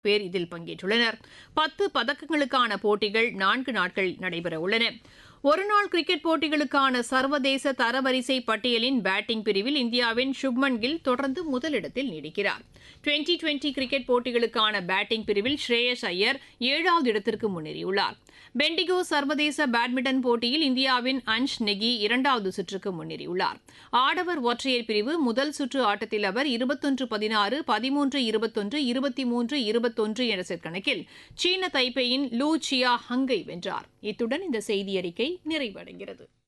பேர் இதில் பங்கேற்றுள்ளனர் பத்து பதக்கங்களுக்கான போட்டிகள் நான்கு நாட்கள் நடைபெறவுள்ளன ஒருநாள் கிரிக்கெட் போட்டிகளுக்கான சர்வதேச தரவரிசை பட்டியலின் பேட்டிங் பிரிவில் இந்தியாவின் சுப்மன் கில் தொடர்ந்து முதலிடத்தில் நீடிக்கிறார் டுவெண்டி டுவெண்டி கிரிக்கெட் போட்டிகளுக்கான பேட்டிங் பிரிவில் ஸ்ரேயஸ் ஐயர் ஏழாவது இடத்திற்கு முன்னேறியுள்ளார் பெண்டிகோ சர்வதேச பேட்மிண்டன் போட்டியில் இந்தியாவின் அன்ஷ் நெகி இரண்டாவது சுற்றுக்கு முன்னேறியுள்ளார் ஆடவர் ஒற்றையர் பிரிவு முதல் சுற்று ஆட்டத்தில் அவர் இருபத்தொன்று பதினாறு பதிமூன்று இருபத்தொன்று இருபத்தி மூன்று இருபத்தொன்று என்ற செட் கணக்கில் சீன தைப்பேயின் லூ சியா ஹங்கை வென்றார் இத்துடன் இந்த செய்தி அறிக்கை நிறைவடைகிறது